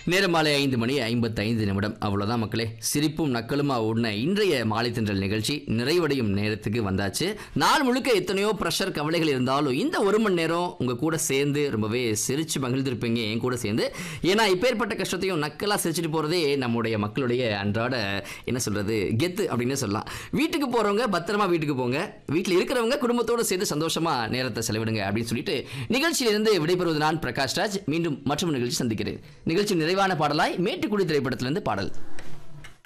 நேரம் மாலை ஐந்து மணி ஐம்பத்தைந்து நிமிடம் அவ்வளோதான் மக்களே சிரிப்பும் நக்கலுமா ஓடின இன்றைய மாலை தென்றல் நிகழ்ச்சி நிறைவடையும் நேரத்துக்கு வந்தாச்சு நாள் முழுக்க எத்தனையோ ப்ரெஷர் கவலைகள் இருந்தாலும் இந்த ஒரு மணி நேரம் உங்கள் கூட சேர்ந்து ரொம்பவே சிரிச்சு மகிழ்ந்திருப்பீங்க என் கூட சேர்ந்து ஏன்னா இப்பேற்பட்ட கஷ்டத்தையும் நக்கலாக சிரிச்சிட்டு போகிறதே நம்முடைய மக்களுடைய அன்றாட என்ன சொல்கிறது கெத்து அப்படின்னு சொல்லலாம் வீட்டுக்கு போகிறவங்க பத்திரமா வீட்டுக்கு போங்க வீட்டில் இருக்கிறவங்க குடும்பத்தோடு சேர்ந்து சந்தோஷமாக நேரத்தை செலவிடுங்க அப்படின்னு சொல்லிட்டு நிகழ்ச்சியிலிருந்து விடைபெறுவது நான் பிரகாஷ் ராஜ் மீண்டும் மற்றொரு நிகழ்ச்சி சந்திக்கிறேன் நிகழ்ச்சி நிறைவான பாடலாய் மேட்டுக்குடி திரைப்படத்திலிருந்து பாடல்